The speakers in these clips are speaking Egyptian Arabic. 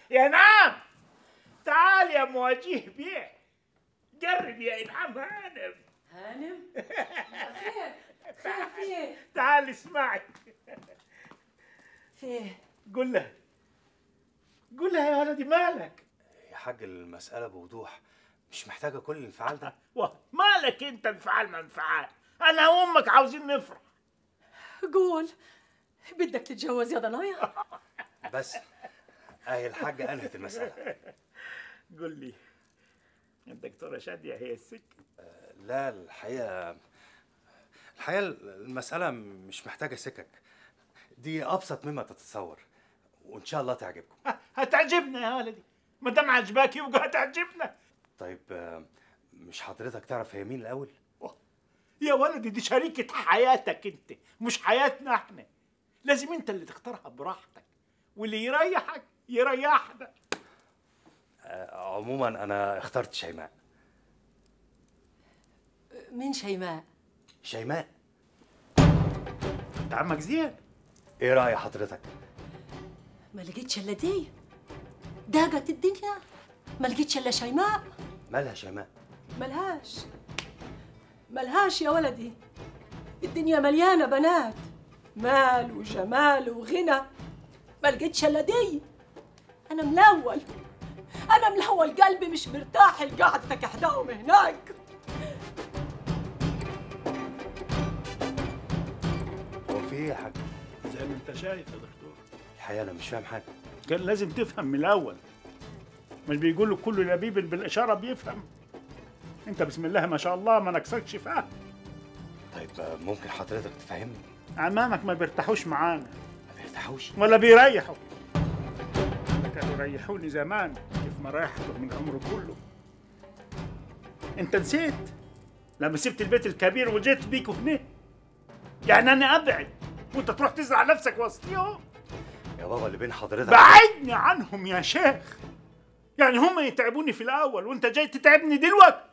يا نعم تعال يا مواجيه بيه جرب يا انعام هانم هانم خير خير فيه تعال اسمعي فيه قول لها قول لها يا ولدي مالك يا حاج المسألة بوضوح مش محتاجة كل الانفعال ده واه، مالك انت انفعال ما انفعال انا وامك عاوزين نفرح قول بدك تتجوز يا ضنايا بس اهي الحاجة انهت المسألة قول لي الدكتوره شاديه هي السكه لا الحقيقة الحقيقة المسألة مش محتاجة سكك دي أبسط مما تتصور وإن شاء الله تعجبكم ه- هتعجبنا يا ولدي ما دام عجباك يبقى هتعجبنا طيب آه، مش حضرتك تعرف هي مين الأول؟ يا ولدي دي شريكة حياتك انت مش حياتنا احنا لازم انت اللي تختارها براحتك واللي يريحك يريحنا آه، عموما أنا اخترت شيماء مين شيماء شيماء انت عمك زين إيه رأي حضرتك؟ ما لقيتش الا دي ضاقت الدنيا ما لقيتش الا شيماء مالها شيماء؟ ملهاش ملهاش يا ولدي الدنيا مليانة بنات مال وجمال وغنى ما لقيتش الا دي انا ملول انا ملول قلبي مش مرتاح لقعدتك احداهم هناك هو في إيه يا حاج؟ زي ما انت شايف يا دكتور الحقيقة أنا مش فاهم حاجة كان لازم تفهم من الاول مش بيقولوا كل لبيب بالاشاره بيفهم انت بسم الله ما شاء الله ما نكسكش فهم طيب آه، ممكن حضرتك تفهمني؟ عمامك ما بيرتاحوش معانا ما بيرتاحوش ولا بيريحوا ده كانوا يريحوني زمان كيف ما ريحتوا من عمره كله انت نسيت لما سبت البيت الكبير وجيت بيكوا هنا يعني انا ابعد وانت تروح تزرع نفسك وسطيهم يا بابا اللي بين حضرتك بعدني عنهم يا شيخ يعني هم يتعبوني في الاول وانت جاي تتعبني دلوقتي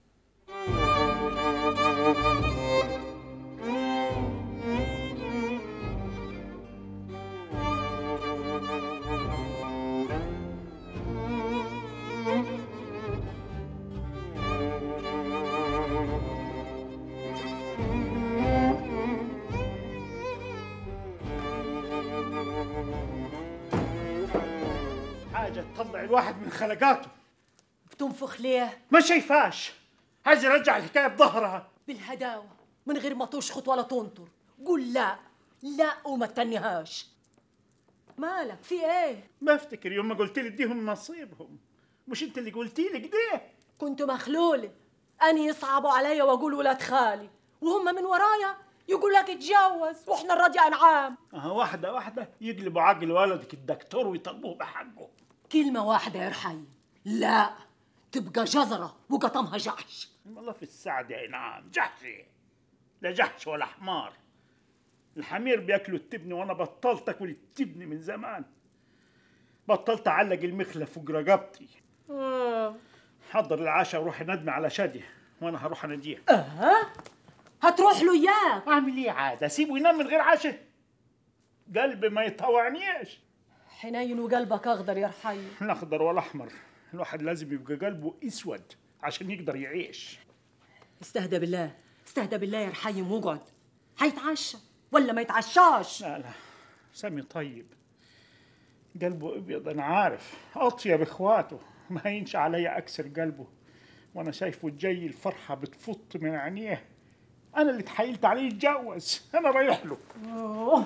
حاجه تطلع الواحد من خلقاته بتنفخ ليه ما شايفاش عايز يرجع الحكايه بظهرها بالهداوة من غير ما تشخط ولا تنطر قول لا لا وما تنهاش مالك في ايه ما افتكر يوم ما قلت لي اديهم نصيبهم مش انت اللي قلتي لي كده كنت مخلولة أني يصعبوا عليا وأقول ولاد خالي وهم من ورايا يقول لك اتجوز واحنا الراضي أنعام اه واحده واحده يقلبوا عقل ولدك الدكتور ويطلبوه بحقه كلمة واحدة يا رحيم لا تبقى جزرة وقطمها جحش والله في السعد يا انعام جحش إيه؟ لا جحش ولا حمار الحمير بياكلوا التبن وانا بطلت اكل التبن من زمان بطلت اعلق المخله فوق رقبتي حضر العشاء وروح ندمي على شاديه وانا هروح اناديه أه هتروح له إياك اعمل ايه عاد اسيبه ينام من غير عشاء قلبي ما يطوعنيش حنين وقلبك أخضر يا رحيم لا اخضر ولا احمر الواحد لازم يبقى قلبه اسود عشان يقدر يعيش استهدى بالله استهدى بالله يا رحيم واقعد هيتعشى ولا ما يتعشاش لا لا سامي طيب قلبه ابيض انا عارف اطيب اخواته ما ينشى عليا اكسر قلبه وانا شايفه جاي الفرحه بتفط من عينيه انا اللي اتحايلت عليه يتجوز انا رايح له أوه.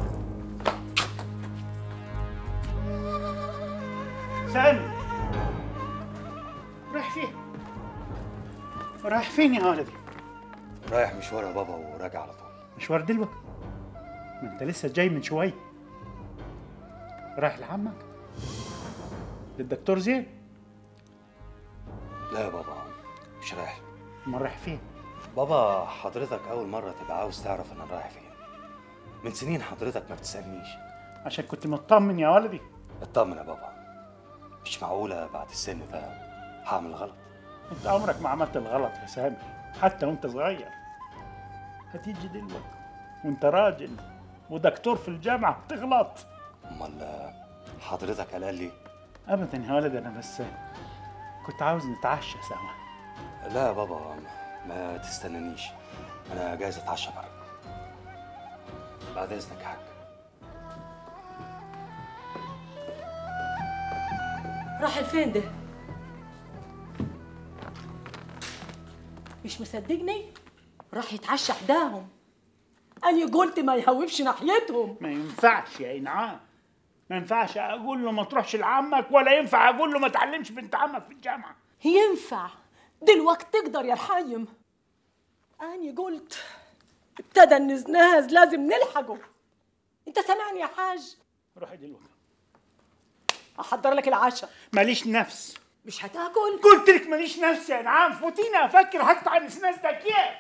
سامي رايح فين رايح فين يا ولدي رايح مشوار يا بابا وراجع على طول مشوار دلوقتي ما انت لسه جاي من شويه رايح لعمك للدكتور زين لا يا بابا مش رايح امال رايح فين بابا حضرتك أول مرة تبقى عاوز تعرف أنا رايح فين من سنين حضرتك ما بتسألنيش عشان كنت مطمن يا ولدي اطمن يا بابا مش معقولة بعد السن ده هعمل غلط انت عمرك ما عملت الغلط يا سامي حتى وانت صغير هتيجي دلوقتي وانت راجل ودكتور في الجامعه بتغلط أمال حضرتك قال لي ابدا يا ولد انا بس كنت عاوز نتعشى سوا لا يا بابا ما تستنانيش انا جايز اتعشى بره بعد اذنك يا حاج راح لفين ده مش مصدقني راح يتعشى حداهم أنا قلت ما يهوبش ناحيتهم ما ينفعش يا انعام ما ينفعش اقول له ما تروحش لعمك ولا ينفع اقول له ما تعلمش بنت عمك في الجامعه ينفع دلوقتي تقدر يا الحايم أنا قلت ابتدى النزناز لازم نلحقه انت سامعني يا حاج روحي دلوقتي احضر لك العشاء ماليش نفس مش هتاكل قلت لك ماليش نفس يا انعام فوتينا افكر هقطع النسناس ده كيف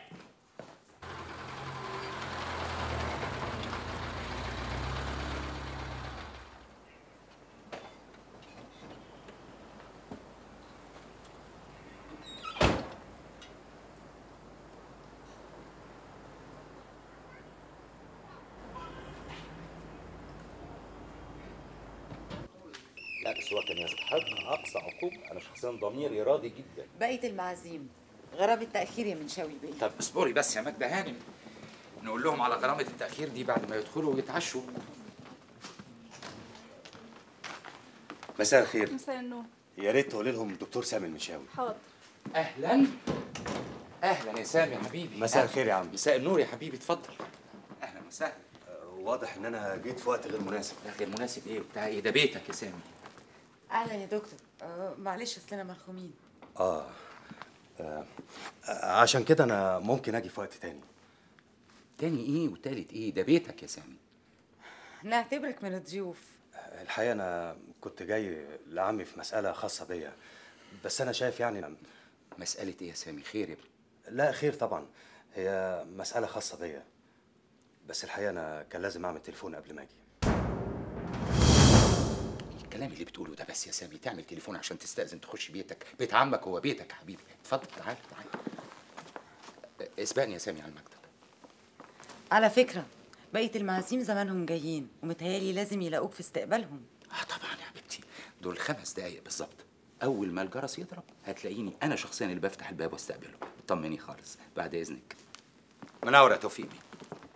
لا بس هو كان يستحق اقصى عقوبه انا شخصيا ضميري راضي جدا بقية المعازيم غرامة التأخير يا منشاوي بيه طب اصبري بس يا ماجدة هانم نقول لهم على غرامة التأخير دي بعد ما يدخلوا ويتعشوا مساء الخير مساء النور يا ريت تقولي لهم دكتور سامي المشاوي حاضر أهلا أهلا يا سامي يا حبيبي مساء أهلاً. الخير يا عم. مساء النور يا حبيبي اتفضل أهلا وسهلا واضح ان انا جيت في وقت غير مناسب يا أخي المناسب إيه وبتاع إيه ده بيتك يا سامي أهلا يا دكتور آه معلش أصلنا مرحومين آه. اه عشان كده انا ممكن اجي في وقت تاني تاني إيه وتالت إيه ده بيتك يا سامي نعتبرك من الضيوف الحقيقه انا كنت جاي لعمي في مساله خاصه بيا بس انا شايف يعني مسألة إيه يا سامي خير يا ابني لا خير طبعا هي مساله خاصه بيا بس الحقيقه انا كان لازم اعمل تليفون قبل ما اجي الكلام اللي بتقوله ده بس يا سامي تعمل تليفون عشان تستأذن تخش بيتك بيت عمك هو بيتك يا حبيبي اتفضل تعال تعال اسبقني يا سامي على المكتب على فكرة بقية المعازيم زمانهم جايين ومتهيألي لازم يلاقوك في استقبالهم اه طبعا يا حبيبتي دول خمس دقايق بالظبط اول ما الجرس يضرب هتلاقيني انا شخصيا اللي بفتح الباب واستقبله طمني خالص بعد اذنك منور يا توفيق بيه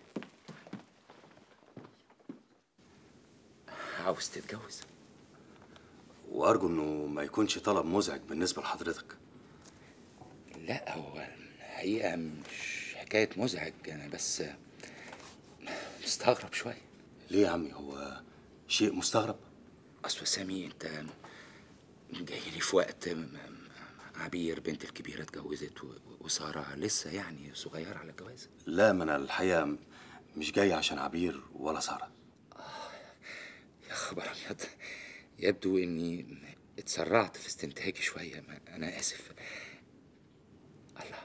عاوز تتجوز وارجو انه ما يكونش طلب مزعج بالنسبه لحضرتك لا هو الحقيقه مش حكايه مزعج انا بس مستغرب شويه ليه يا عمي هو شيء مستغرب اصل سامي انت جاي لي في وقت م- م- عبير بنت الكبيره اتجوزت و- وساره لسه يعني صغيره على الجواز لا ما انا الحقيقه مش جاي عشان عبير ولا ساره يا خبر ابيض يبدو اني اتسرعت في استنتاجي شويه ما انا اسف الله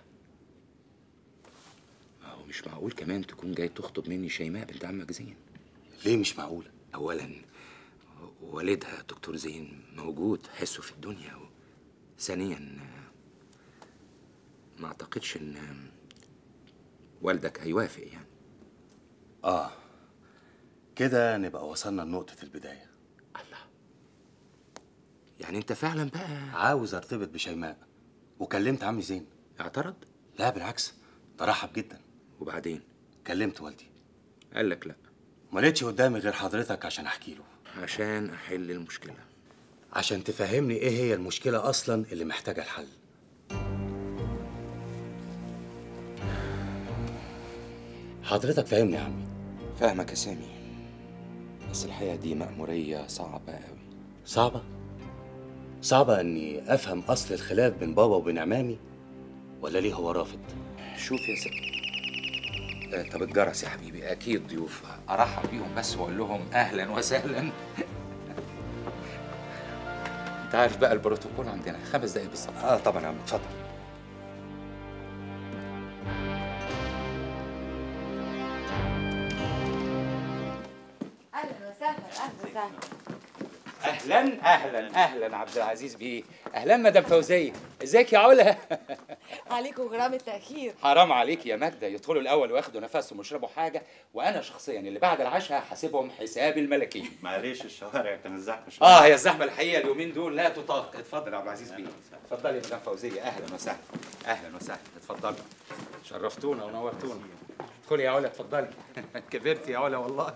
ما هو مش معقول كمان تكون جاي تخطب مني شيماء بنت عمك زين ليه مش معقوله اولا والدها دكتور زين موجود حسه في الدنيا و... ثانيا ما اعتقدش ان والدك هيوافق يعني اه كده نبقى وصلنا لنقطه البدايه الله يعني انت فعلا بقى عاوز ارتبط بشيماء وكلمت عمي زين اعترض لا بالعكس ده رحب جدا وبعدين كلمت والدي قال لك لا ما لقيتش قدامي غير حضرتك عشان احكي له عشان احل المشكله عشان تفهمني ايه هي المشكله اصلا اللي محتاجه الحل حضرتك فاهمني يا عمي فاهمك يا سامي بس الحقيقه دي مأمورية صعبة قوي صعبه صعبه اني افهم اصل الخلاف بين بابا وبين عمامي ولا ليه هو رافض شوف يا سامي آه، طب الجرس يا حبيبي اكيد ضيوف ارحب بيهم بس واقول لهم اهلا وسهلا انت عارف بقى البروتوكول عندنا خمس دقايق بالظبط اه طبعا يا عم اتفضل أهلا وسهلا أهلا وسهلا اهلا اهلا اهلا عبد العزيز بيه اهلا مدام فوزيه ازيك يا علا عليكم غرام التاخير حرام عليك يا ماجده يدخلوا الاول وياخدوا نفسهم ويشربوا حاجه وانا شخصيا اللي بعد العشاء حاسبهم حساب الملكين معلش الشوارع كان الزحمه شويه اه هي الزحمه الحقيقه اليومين دول لا تطاق اتفضل يا عبد العزيز بيه اتفضلي يا مدام فوزيه اهلا وسهلا اهلا وسهلا اتفضلي شرفتونا ونورتونا ادخلي يا علا اتفضلي كبرتي يا علا والله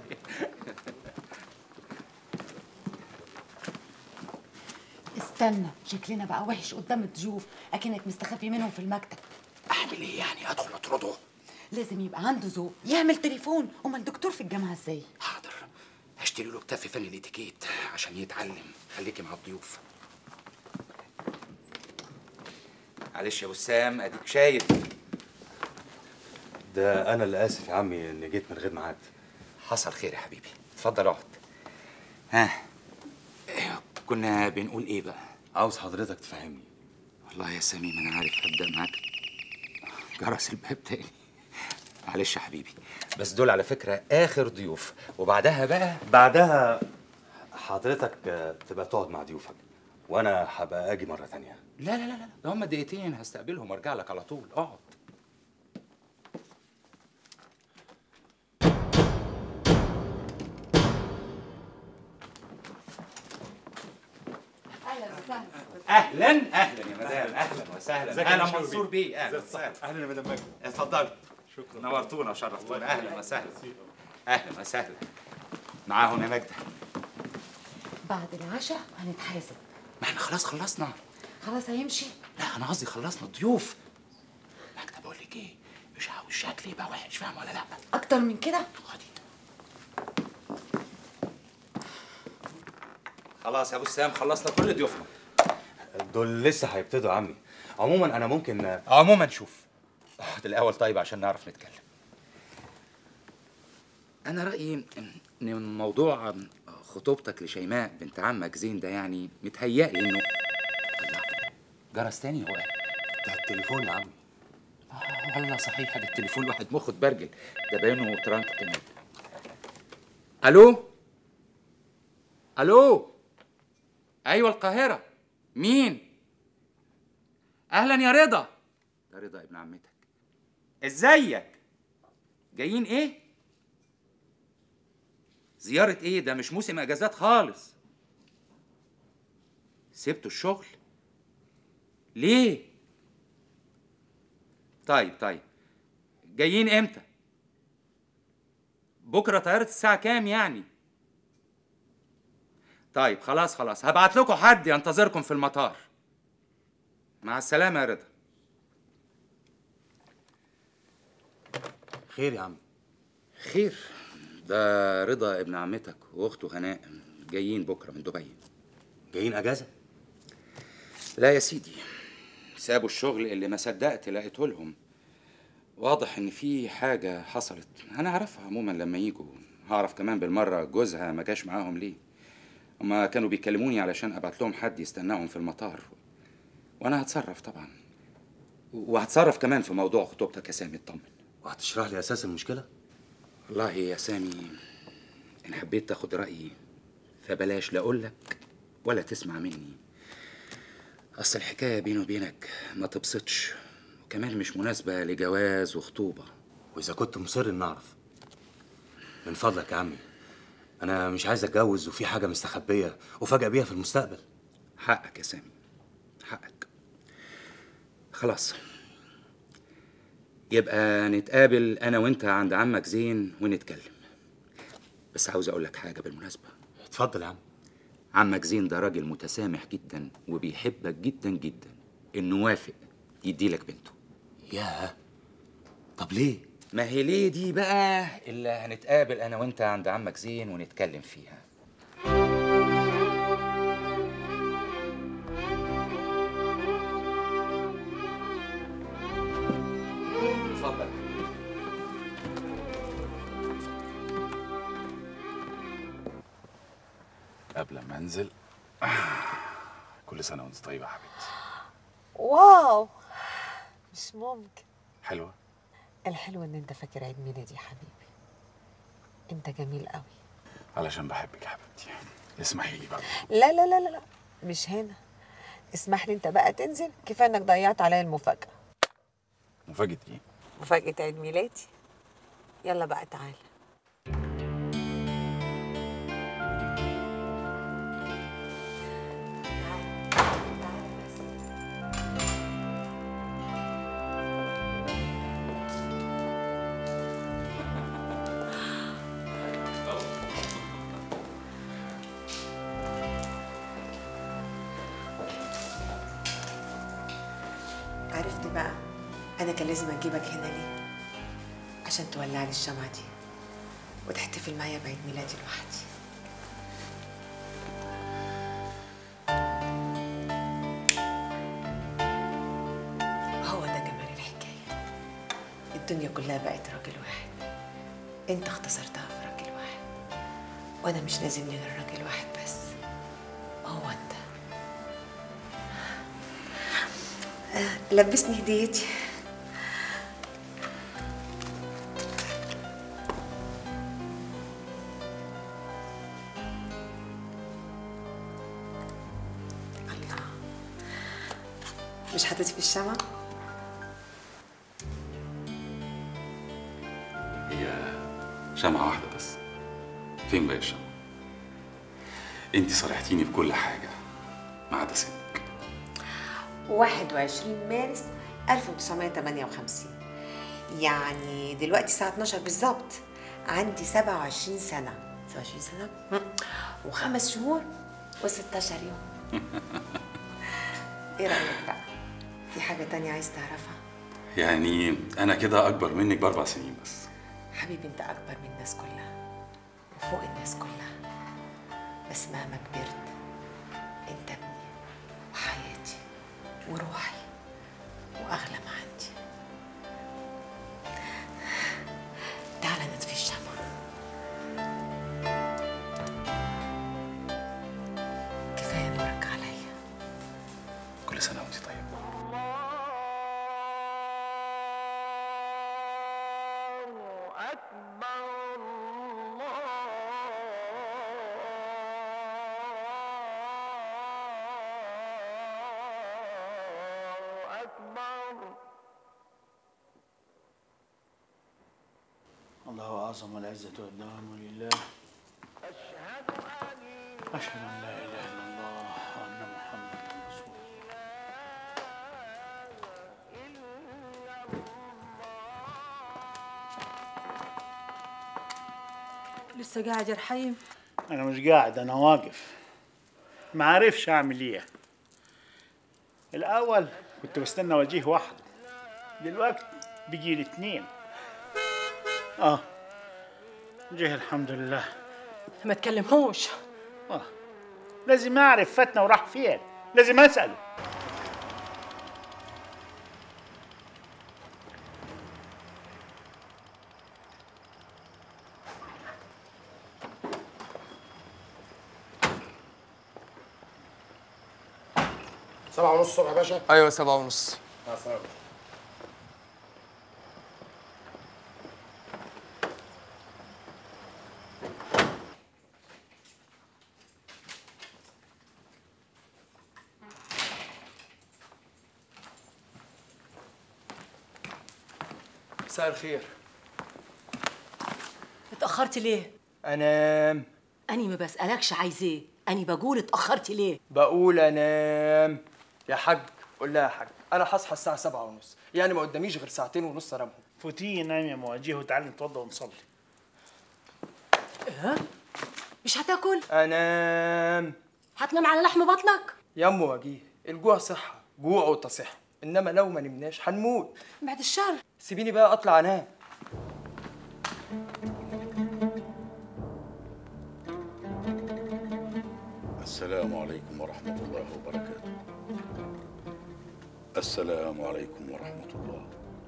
استنى شكلنا بقى وحش قدام الضيوف اكنك مستخبي منهم في المكتب اعمل ايه يعني ادخل اطرده لازم يبقى عنده ذوق يعمل تليفون امال الدكتور في الجامعه ازاي حاضر هشتري له كتاب في فن الاتيكيت عشان يتعلم خليكي مع الضيوف معلش يا وسام اديك شايف ده انا اللي اسف يا عمي اني جيت من غير ميعاد حصل خير يا حبيبي اتفضل اقعد ها إيه، كنا بنقول ايه بقى عاوز حضرتك تفهمني والله يا سميم انا عارف هبدا معاك جرس الباب تاني معلش يا حبيبي بس دول على فكره اخر ضيوف وبعدها بقى بعدها حضرتك آه، تبقى تقعد مع ضيوفك وانا هبقى اجي مره تانية لا لا لا لا ده هم دقيقتين هستقبلهم وارجع لك على طول اقعد اهلا وسهلا اهلا اهلا يا مدام اهلا وسهلا اهلا منصور بيه اهلا وسهلا اهلا يا مدام ماجد اتفضلوا شكرا نورتونا وشرفتونا اهلا وسهلا اهلا وسهلا معاهم يا ماجده بعد العشاء هنتحاسب ما احنا خلاص خلصنا خلاص هيمشي لا انا قصدي خلصنا الضيوف ماجده بقول لك ايه مش عاوز شكلي يبقى وحش فاهم ولا لا اكتر من كده خدي خلاص يا ابو سام خلصنا كل ضيوفنا دول لسه هيبتدوا يا عمي عموما انا ممكن آه، عموما شوف اقعد الاول طيب عشان نعرف نتكلم انا رايي ان موضوع خطوبتك لشيماء بنت عمك زين ده يعني متهيألي انه الله، جرس تاني هو ده التليفون يا عمي آه والله صحيح ده التليفون الواحد مخه اتبرجل ده باينه ترانك كمان الو الو ايوه القاهره مين اهلا يا رضا ده رضا ابن عمتك ازيك جايين ايه زياره ايه ده مش موسم اجازات خالص سبتوا الشغل ليه طيب طيب جايين امتى بكره طياره الساعه كام يعني طيب خلاص خلاص هبعت لكم حد ينتظركم في المطار مع السلامه يا رضا خير يا عمي خير ده رضا ابن عمتك واخته هناء جايين بكره من دبي جايين اجازه لا يا سيدي سابوا الشغل اللي ما صدقت لقيته لهم واضح ان في حاجه حصلت انا اعرفها عموما لما يجوا هعرف كمان بالمره جوزها ما جاش معاهم ليه هما كانوا بيكلموني علشان ابعت لهم حد يستناهم في المطار وانا هتصرف طبعا وهتصرف كمان في موضوع خطوبتك يا سامي اطمن وهتشرح لي اساس المشكله والله يا سامي ان حبيت تاخد رايي فبلاش لا اقول لك ولا تسمع مني اصل الحكايه بيني وبينك ما تبسطش وكمان مش مناسبه لجواز وخطوبه واذا كنت مصر ان اعرف من فضلك يا عمي انا مش عايز اتجوز وفي حاجه مستخبيه وفجاه بيها في المستقبل حقك يا سامي حقك خلاص يبقى نتقابل انا وانت عند عمك زين ونتكلم بس عاوز اقول لك حاجه بالمناسبه اتفضل يا عم عمك زين ده راجل متسامح جدا وبيحبك جدا جدا انه وافق يديلك بنته ياه طب ليه ما هي ليه دي بقى اللي هنتقابل انا وانت عند عمك زين ونتكلم فيها اتفضل قبل ما انزل كل سنه وانت طيبه يا حبيبتي واو مش ممكن حلوه الحلو ان انت فاكر عيد ميلادي يا حبيبي انت جميل قوي علشان بحبك يا حبيبتي اسمحي لي بقى لا لا لا لا لا مش هنا اسمح لي انت بقى تنزل كفايه انك ضيعت عليا المفاجاه مفاجاه ايه مفاجاه عيد ميلادي يلا بقى تعالى عرفت بقى انا كان لازم اجيبك هنا ليه عشان تولع لي الشمعة دي وتحتفل معايا بعيد ميلادي لوحدي هو ده جمال الحكاية الدنيا كلها بقت راجل واحد انت اختصرتها في راجل واحد وانا مش لازم لي غير راجل واحد بس هو انت آه، لبسني هديتي الله مش هتطفي الشمع هي شمعة واحدة بس فين باقي الشمعة؟ انت صارحتيني بكل حاجة ما عدا سنك 21 مارس 1958 يعني دلوقتي الساعة 12 بالظبط عندي 27 سنة 27 سنة هم. وخمس شهور و16 يوم ايه رأيك بقى؟ في حاجة تانية عايز تعرفها؟ يعني أنا كده أكبر منك بأربع سنين بس حبيبي انت أكبر من الناس كلها وفوق الناس كلها بس مهما كبرت انت ابني وحياتي وروحي وأغلى ما عندي تعالى نطفي الشمع كفاية نورك عليا كل سنة وأنت طيبة الله أعظم والعزة والدوام لله أشهد أن لا إله إلا الله وأن محمدا رسول الله لسه قاعد يا رحيم أنا مش قاعد أنا واقف ما عارفش أعمل إيه الأول كنت بستنى وجيه وحده دلوقتي بيجي لي اتنين آه جه الحمد لله ما تكلمهوش آه لازم أعرف فاتنا وراح فين لازم أسأل سبعة ونص الصبح يا باشا ايوه سبعة ونص مع السلامة مساء الخير اتأخرت ليه؟ انام أني ما بسألكش عايز إيه أني بقول اتأخرت ليه؟ بقول انام يا حاج قول لها يا حاج انا هصحى الساعة سبعة ونص يعني ما قداميش غير ساعتين ونص انامهم فوتيه نام يا مواجيه وتعالي نتوضى ونصلي إيه؟ مش هتاكل؟ انام هتنام على لحم بطنك؟ يا ام وجيه الجوع صحة جوع وتصحة انما لو ما نمناش هنموت بعد الشر سيبيني بقى اطلع انام السلام عليكم ورحمة الله وبركاته السلام عليكم ورحمة الله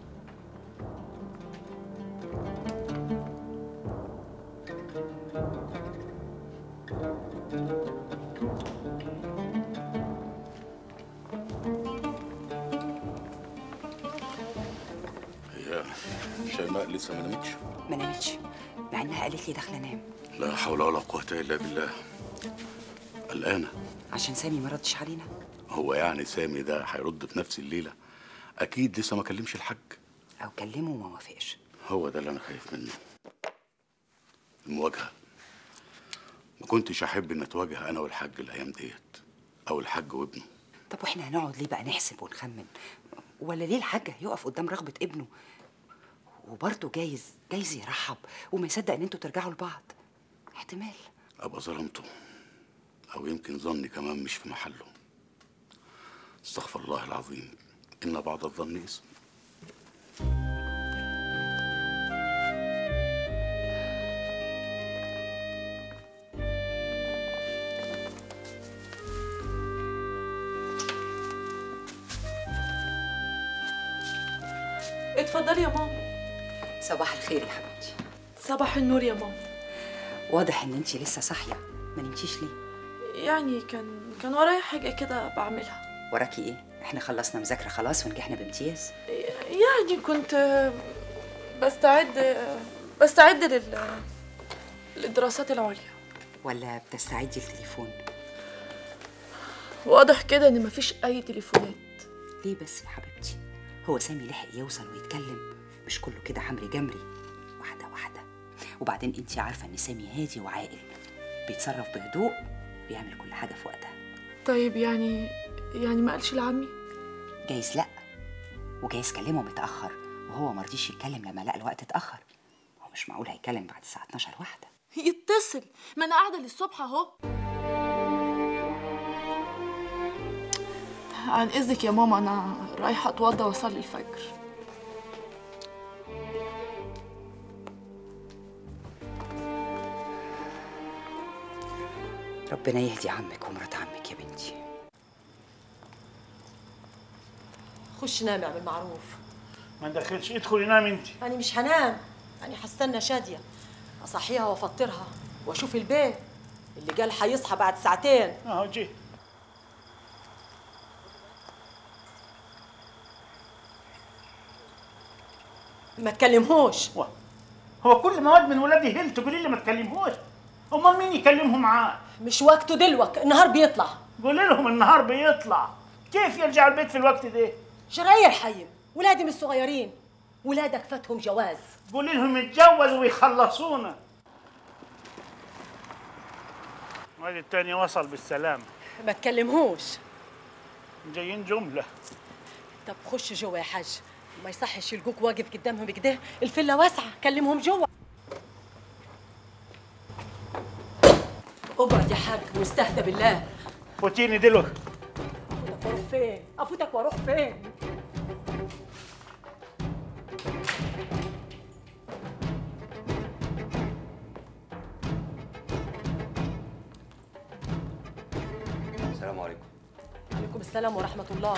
هي شيماء لسه ما نامتش ما نامتش مع انها قالت لي داخله انام لا حول ولا قوة إلا بالله قلقانة عشان سامي ما ردش علينا هو يعني سامي ده هيرد في نفس الليلة أكيد لسه ما كلمش الحاج او كلمه وما وافقش هو ده اللي أنا خايف منه المواجهة ما كنتش أحب إن أتواجه أنا والحاج الأيام ديت أو الحاج وابنه طب واحنا هنقعد ليه بقى نحسب ونخمن ولا ليه الحاج هيقف قدام رغبه ابنه وبرضه جايز جايز يرحب وما يصدق ان انتوا ترجعوا لبعض احتمال أبقى ظلمته أو يمكن ظني كمان مش في محله استغفر الله العظيم إن بعض الظن إثم اتفضلي يا ماما صباح الخير يا حبيبتي صباح النور يا ماما واضح ان انت لسه صاحيه ما نمتيش ليه يعني كان كان ورايا حاجة كده بعملها وراكي ايه احنا خلصنا مذاكره خلاص ونجحنا بامتياز يعني كنت آه، بستعد آه، بستعد لل للدراسات العليا ولا بتستعدي التليفون واضح كده ان مفيش اي تليفونات ليه بس يا حبيبتي هو سامي لحق يوصل ويتكلم مش كله كده حمري جمري واحده واحده وبعدين انت عارفه ان سامي هادي وعاقل بيتصرف بهدوء بيعمل كل حاجه في وقتها طيب يعني يعني ما قالش لعمي جايز لا وجايز كلمه متاخر وهو مرضيش يتكلم لما لقى الوقت اتاخر هو مش معقول هيتكلم بعد الساعه 12 واحده يتصل ما انا قاعده للصبح اهو عن اذنك يا ماما انا رايحه اتوضى واصلي الفجر ربنا يهدي عمك ومرات عمك يا بنتي خش نام اعمل معروف ما دخلش ادخل نام انت انا مش هنام انا هستنى شاديه اصحيها وافطرها واشوف البيت اللي قال هيصحى بعد ساعتين اهو جه ما تكلمهوش هو كل ما واد من ولادي هل تقولي لي ما تكلمهوش امال مين يكلمه معاه مش وقته دلوك النهار بيطلع قولي لهم النهار بيطلع كيف يرجع البيت في الوقت ده شراير حي ولادي مش صغيرين ولادك فاتهم جواز قولي لهم يتجوزوا ويخلصونا وادي التاني وصل بالسلامة ما تكلمهوش جايين جملة طب خش جوا يا حاج ما يصحش يلقوك واقف قدامهم كده الفيلا واسعه كلمهم جوا اقعد يا حاج واستهدى بالله فوتيني دلوقتي افوتك واروح فين افوتك واروح فين السلام عليكم عليكم السلام ورحمه الله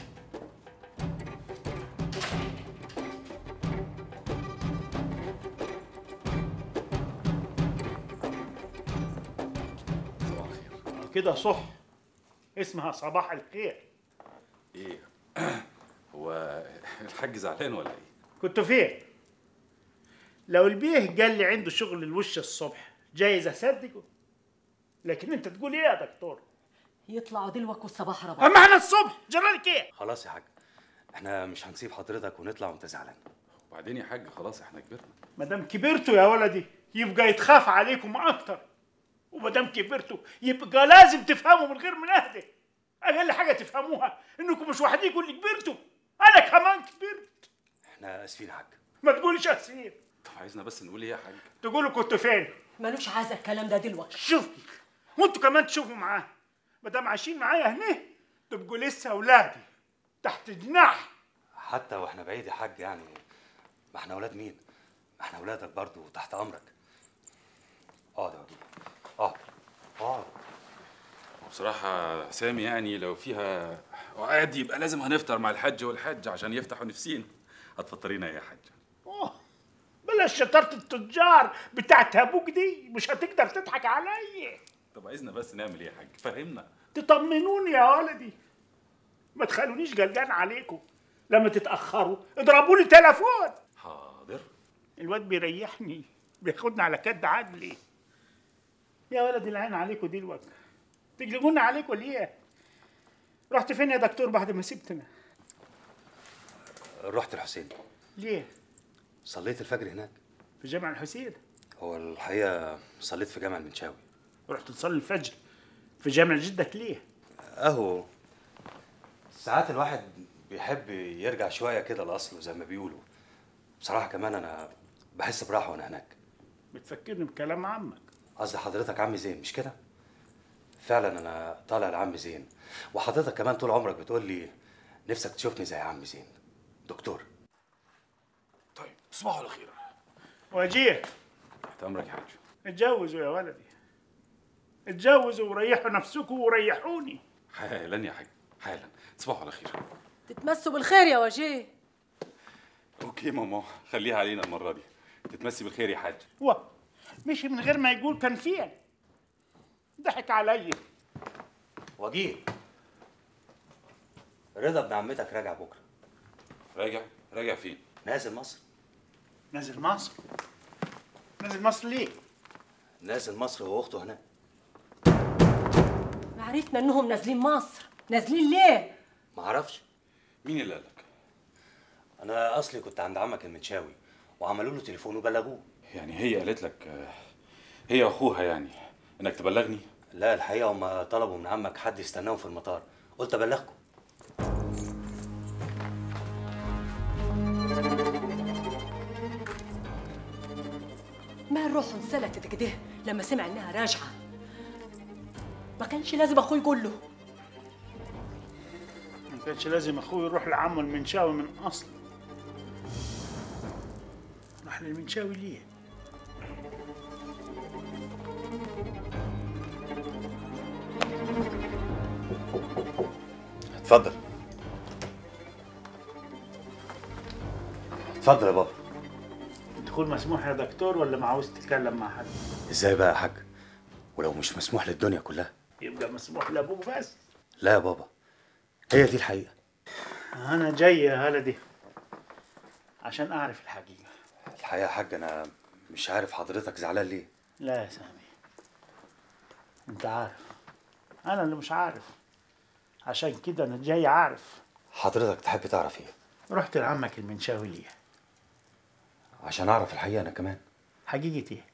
كده صح اسمها صباح الخير ايه هو الحاج زعلان ولا ايه كنت فين لو البيه قال لي عنده شغل الوش الصبح جايز اصدقه لكن انت تقول ايه يا دكتور يطلعوا دلوك والصباح ربع اما احنا الصبح جرالك ايه خلاص يا حاج احنا مش هنسيب حضرتك ونطلع وانت زعلان وبعدين يا حاج خلاص احنا كبرنا ما دام كبرتوا يا ولدي يبقى يتخاف عليكم اكتر وما دام كبرتوا يبقى لازم تفهموا من غير مناهده اقل حاجه تفهموها انكم مش وحديكم اللي كبرتوا انا كمان كبرت احنا اسفين يا حاج ما تقولش اسير طب عايزنا بس نقول ايه يا حاج تقولوا كنتوا فين ملوش عايزه الكلام ده دلوقتي شوف وانتوا كمان تشوفوا معاه ما دام عايشين معايا هنا تبقوا لسه اولادي تحت جناح حتى واحنا بعيد يا حاج يعني ما احنا اولاد مين ما احنا اولادك برضو تحت امرك اقعد يا وجيه اقعد اقعد وبصراحة سامي يعني لو فيها وعاد يبقى لازم هنفطر مع الحاج والحاج عشان يفتحوا نفسين هتفطرينا يا حاج أوه، بلاش شطارة التجار بتاعت ابوك دي مش هتقدر تضحك عليا طب عايزنا بس نعمل ايه يا حاج فهمنا تطمنوني يا ولدي ما تخلونيش قلقان عليكم لما تتاخروا اضربوا لي تليفون حاضر الواد بيريحني بياخدني على كد عدلي يا ولدي العين عليكم دلوقتي تقلقونا عليك ولا ايه رحت فين يا دكتور بعد ما سبتنا رحت الحسين ليه صليت الفجر هناك في جامع الحسين هو الحقيقه صليت في جامع المنشاوي رحت تصلي الفجر في جامع جدك ليه اهو ساعات الواحد بيحب يرجع شويه كده لاصله زي ما بيقولوا بصراحه كمان انا بحس براحه وانا هناك بتفكرني بكلام عمك قصدي حضرتك عم زين مش كده فعلا انا طالع لعم زين وحضرتك كمان طول عمرك بتقول لي نفسك تشوفني زي عم زين دكتور طيب تصبحوا على خير وجيه تحت امرك يا حاج اتجوزوا يا ولدي اتجوزوا وريحوا نفسكم وريحوني حالا يا حاج حالا تصبحوا على خير تتمسوا بالخير يا وجيه اوكي ماما خليها علينا المره دي تتمسي بالخير يا حاج و مشي من غير ما يقول كان فين ضحك عليا وجيه رضا ابن عمتك راجع بكره راجع راجع فين نازل مصر نازل مصر نازل مصر ليه نازل مصر هو واخته هناك ما عرفنا انهم نازلين مصر نازلين ليه ما اعرفش مين اللي قالك انا اصلي كنت عند عمك المنشاوي وعملوا له تليفون وبلغوه يعني هي قالت لك آه، هي واخوها يعني انك تبلغني لا الحقيقه هم طلبوا من عمك حد يستناهم في المطار قلت ابلغكم ما الروح انسلتت كده لما سمع انها راجعه ما كانش لازم اخوه يقول له ما كانش لازم اخوي يروح لعمه المنشاوي من اصل راح للمنشاوي ليه اتفضل اتفضل يا بابا الدخول مسموح يا دكتور ولا ما عاوز تتكلم مع حد ازاي بقى يا حاج ولو مش مسموح للدنيا كلها يبقى مسموح لابوك بس لا يا بابا هي دي الحقيقه انا جاي يا هلدي عشان اعرف الحقيقه الحقيقه يا حاج انا مش عارف حضرتك زعلان ليه لا يا سامي انت عارف انا اللي مش عارف عشان كده انا جاي اعرف حضرتك تحب تعرف ايه رحت لعمك المنشاوي ليه عشان اعرف الحقيقه انا كمان حقيقة ايه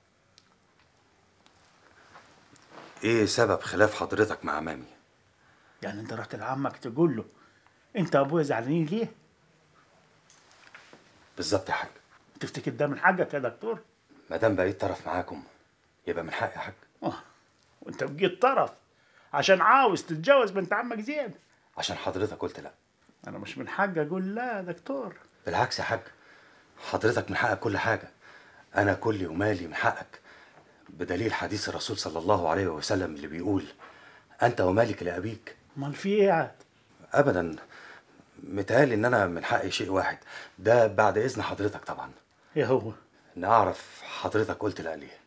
ايه سبب خلاف حضرتك مع مامي يعني انت رحت لعمك تقول له انت وابويا زعلانين ليه بالظبط يا حاج تفتكر ده من حقك يا دكتور ما دام بقيت طرف معاكم يبقى من حقي يا حاج وانت بقيت طرف عشان عاوز تتجوز بنت عمك زين عشان حضرتك قلت لا انا مش من حقي اقول لا يا دكتور بالعكس يا حاج حضرتك من حقك كل حاجه انا كلي ومالي من حقك بدليل حديث الرسول صلى الله عليه وسلم اللي بيقول انت ومالك لابيك امال في ايه عاد ابدا متهيألي ان انا من حقي شيء واحد ده بعد اذن حضرتك طبعا ايه هو ان اعرف حضرتك قلت لا ليه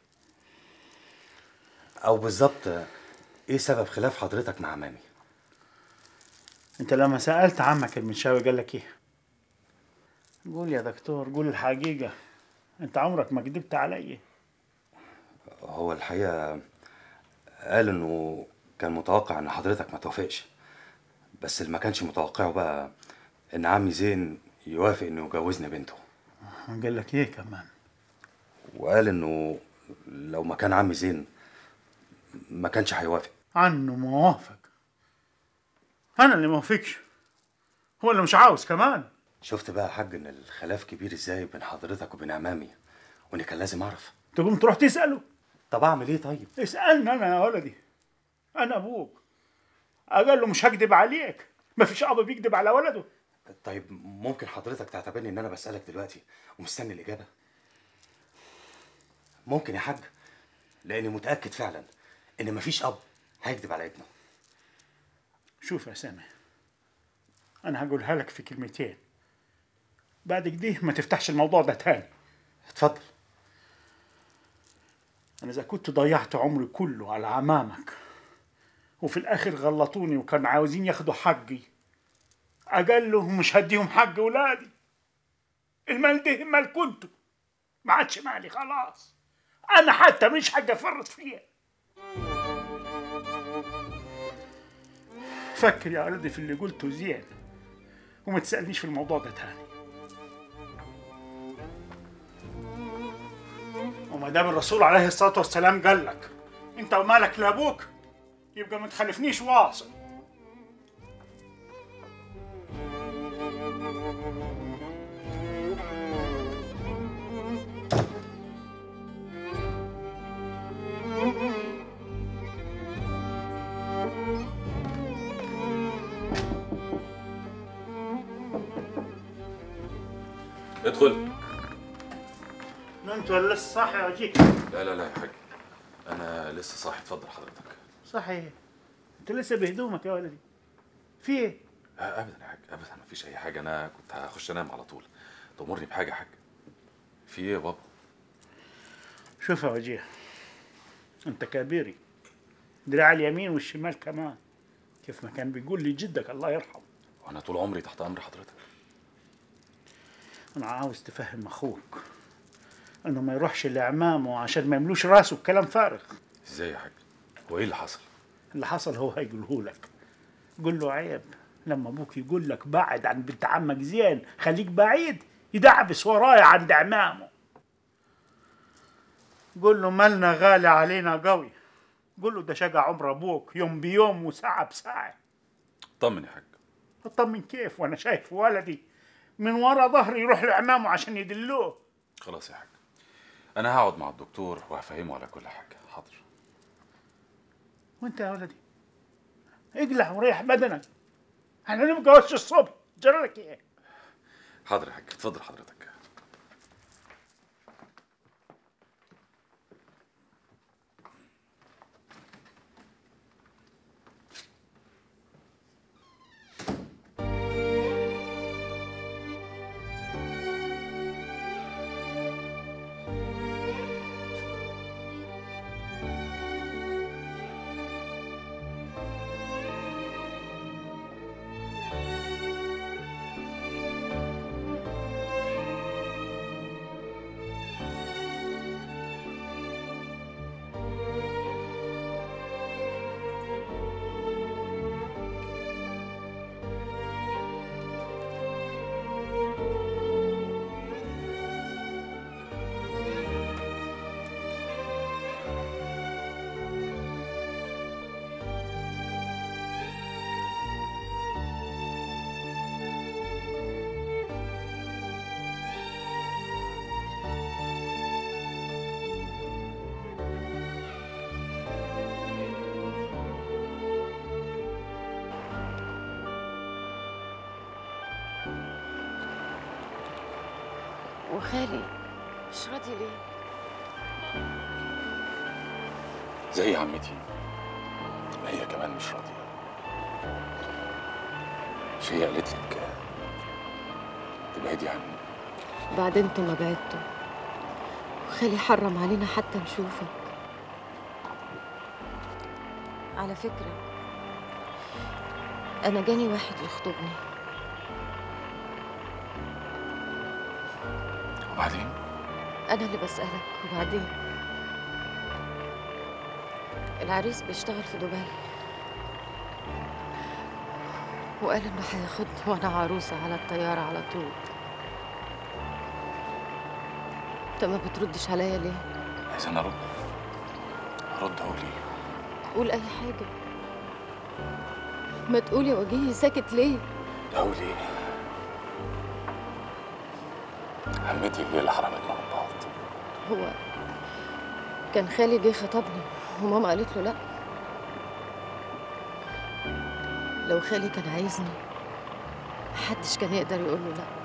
او بالظبط ايه سبب خلاف حضرتك مع مامي انت لما سالت عمك المنشاوي قال لك ايه قول يا دكتور قول الحقيقه انت عمرك ما كدبت عليا هو الحقيقه قال انه كان متوقع ان حضرتك ما توافقش بس اللي ما كانش متوقعه بقى ان عمي زين يوافق انه يجوزني بنته قال لك ايه كمان وقال انه لو ما كان عمي زين ما كانش هيوافق عنه موافق انا اللي موافقش هو اللي مش عاوز كمان شفت بقى يا حاج ان الخلاف كبير ازاي بين حضرتك وبين امامي وان كان لازم اعرف تقوم تروح تساله طب اعمل ايه طيب اسالني انا يا ولدي انا ابوك قال له مش هكدب عليك مفيش اب بيكدب على ولده طيب ممكن حضرتك تعتبرني ان انا بسالك دلوقتي ومستني الاجابه ممكن يا حاج لاني متاكد فعلا ان مفيش اب هيكذب على ابنه شوف يا سامي انا هقولها لك في كلمتين بعد كده ما تفتحش الموضوع ده تاني اتفضل انا اذا كنت ضيعت عمري كله على عمامك وفي الاخر غلطوني وكانوا عاوزين ياخدوا حقي اقلهم مش هديهم حق ولادي المال ده مال كنتوا ما عادش مالي خلاص انا حتى مش حاجه افرط فيها فكر يا ولدي في اللي قلته زين وما تسألنيش في الموضوع ده تاني وما دام الرسول عليه الصلاة والسلام قال لك انت ومالك لابوك يبقى ما تخلفنيش واصل ادخل نمت ولا لسه صاحي اجيك لا لا لا يا حاج انا لسه صاحي اتفضل حضرتك صحيح انت لسه بهدومك يا ولدي في ايه آه، ابدا يا حاج ابدا مفيش اي حاجه انا كنت هخش انام على طول تأمرني بحاجه يا حاج في ايه يا بابا شوف يا وجيه انت كبيري دراع اليمين والشمال كمان كيف ما كان بيقول لي جدك الله يرحمه وانا طول عمري تحت امر حضرتك انا عاوز تفهم اخوك انه ما يروحش لعمامه عشان ما يملوش راسه بكلام فارغ ازاي يا حاج هو ايه اللي حصل اللي حصل هو هيقوله لك قول له عيب لما ابوك يقول لك بعد عن بنت عمك زين خليك بعيد يدعبس ورايا عند عمامه قول له مالنا غالي علينا قوي قول له ده شقى عمر ابوك يوم بيوم وساعه بساعه طمن يا حاج اطمن كيف وانا شايف ولدي من ورا ظهري يروح لعمامه عشان يدلوه خلاص يا حاج انا هقعد مع الدكتور وهفهمه على كل حاجه حاضر وانت يا ولدي اقلع وريح بدنك احنا نبقى وش الصبح جرالك ايه حاضر يا حاج اتفضل حضرتك وخالي مش راضي ليه زي عمتي ما هي كمان مش راضيه مش هي قالت لك تبعدي عني بعد انتوا ما بعدتوا وخالي حرم علينا حتى نشوفك على فكرة أنا جاني واحد يخطبني وبعدين أنا اللي بسألك وبعدين العريس بيشتغل في دبي وقال إنه هياخدني وأنا عروسة على الطيارة على طول أنت ما بتردش عليا ليه؟ عايز انا ارد ارد اقول ايه قول أي حاجة ما تقولي وجيهي ساكت ليه؟ اقول ايه عمتي هي اللي حرمتنا من بعض هو كان خالي جه خطبني وماما قالت له لا لو خالي كان عايزني محدش كان يقدر يقول له لا